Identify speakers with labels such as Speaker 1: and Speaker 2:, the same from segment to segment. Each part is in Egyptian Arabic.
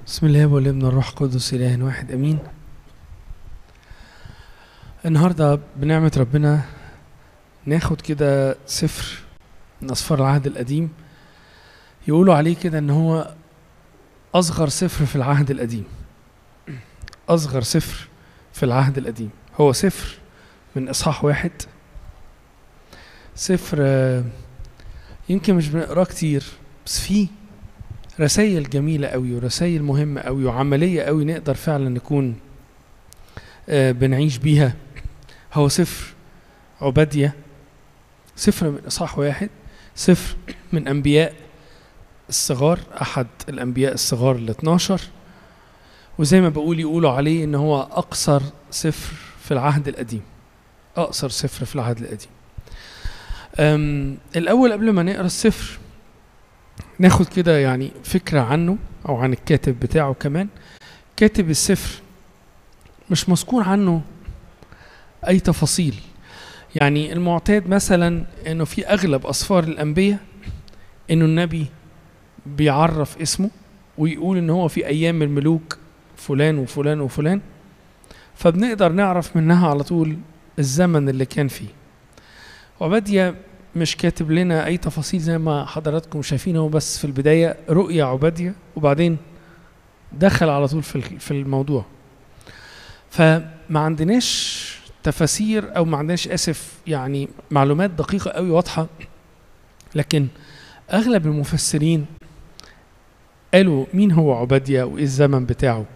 Speaker 1: بسم الله والابن الروح القدس اله واحد امين النهارده بنعمه ربنا ناخد كده سفر من اسفار العهد القديم يقولوا عليه كده ان هو اصغر سفر في العهد القديم اصغر سفر في العهد القديم هو سفر من اصحاح واحد سفر آه، يمكن مش بنقراه كتير بس فيه رسائل جميلة قوي ورسائل مهمة قوي وعملية قوي نقدر فعلا نكون آه، بنعيش بيها هو سفر عبادية سفر من إصحاح واحد سفر من أنبياء الصغار أحد الأنبياء الصغار ال 12 وزي ما بقول يقولوا عليه إن هو أقصر سفر في العهد القديم أقصر سفر في العهد القديم أم، الأول قبل ما نقرأ السفر ناخد كده يعني فكرة عنه أو عن الكاتب بتاعه كمان كاتب السفر مش مذكور عنه أي تفاصيل يعني المعتاد مثلا إنه في أغلب أسفار الأنبياء إنه النبي بيعرف اسمه ويقول إن هو في أيام الملوك فلان وفلان وفلان فبنقدر نعرف منها على طول الزمن اللي كان فيه عبادية مش كاتب لنا اي تفاصيل زي ما حضراتكم شايفين هو بس في البدايه رؤيا عباديه وبعدين دخل على طول في ال- في الموضوع فما عندناش تفاسير او ما عندناش اسف يعني معلومات دقيقه قوي واضحه لكن اغلب المفسرين قالوا مين هو عباديه وايه الزمن بتاعه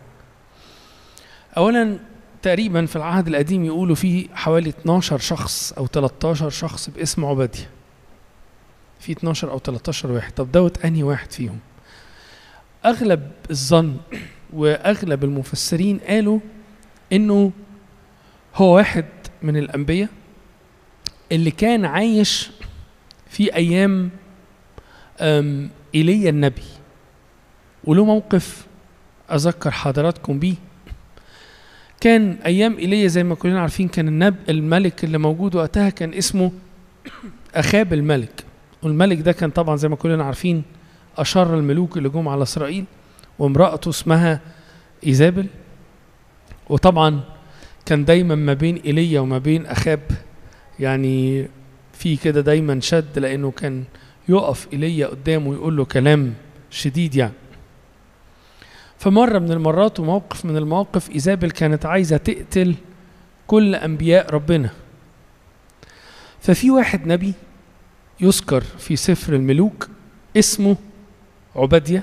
Speaker 1: اولا تقريبا في العهد القديم يقولوا فيه حوالي 12 شخص او 13 شخص باسم عبادية في 12 او 13 واحد طب دوت انهي واحد فيهم اغلب الظن واغلب المفسرين قالوا انه هو واحد من الانبياء اللي كان عايش في ايام أم، ايليا النبي وله موقف اذكر حضراتكم بيه كان ايام ايليا زي ما كلنا عارفين كان النب الملك اللي موجود وقتها كان اسمه اخاب الملك والملك ده كان طبعا زي ما كلنا عارفين اشر الملوك اللي جم على اسرائيل وامراته اسمها ايزابل وطبعا كان دايما ما بين ايليا وما بين اخاب يعني في كده دايما شد لانه كان يقف ايليا قدامه ويقول له كلام شديد يعني فمرة من المرات وموقف من المواقف إيزابل كانت عايزة تقتل كل أنبياء ربنا ففي واحد نبي يذكر في سفر الملوك اسمه عبادية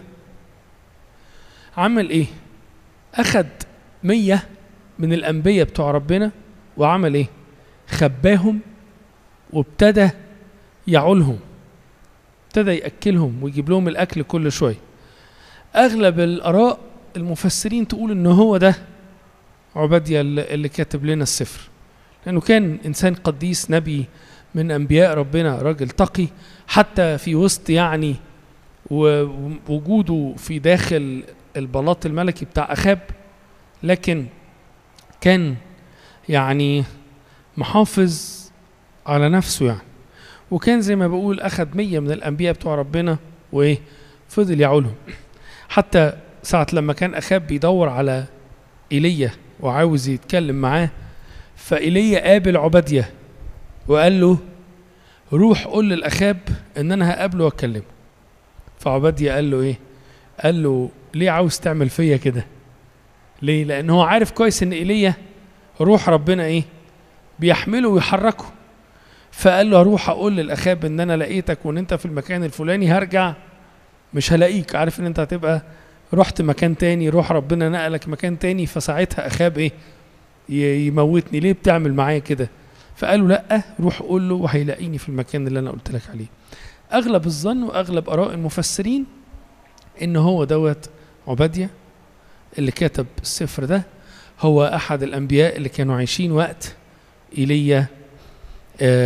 Speaker 1: عمل ايه أخد مية من الأنبياء بتوع ربنا وعمل ايه خباهم وابتدى يعولهم ابتدى يأكلهم ويجيب لهم الأكل كل شوية اغلب الاراء المفسرين تقول ان هو ده عبادية اللي اللي كاتب لنا السفر لانه كان انسان قديس نبي من انبياء ربنا راجل تقي حتى في وسط يعني ووجوده في داخل البلاط الملكي بتاع اخاب لكن كان يعني محافظ على نفسه يعني وكان زي ما بقول اخد مية من الانبياء بتوع ربنا وايه فضل يعولهم حتى ساعة لما كان أخاب بيدور على إيليا وعاوز يتكلم معاه فإيليا قابل عبادية وقال له روح قول للأخاب إن أنا هقابله وأتكلمه فعبادية قال له إيه؟ قال له ليه عاوز تعمل فيا كده؟ ليه؟ لأن هو عارف كويس إن إيليا روح ربنا إيه؟ بيحمله ويحركه فقال له هروح أقول للأخاب إن أنا لقيتك وإن أنت في المكان الفلاني هرجع مش هلاقيك عارف ان انت هتبقى رحت مكان تاني روح ربنا نقلك مكان تاني فساعتها اخاب ايه ي- يموتني ليه بتعمل معايا كده فقالوا لا روح قول له وهيلاقيني في المكان اللي انا قلت لك عليه اغلب الظن واغلب اراء المفسرين ان هو دوت عبادية اللي كتب السفر ده هو احد الانبياء اللي كانوا عايشين وقت ايليا آه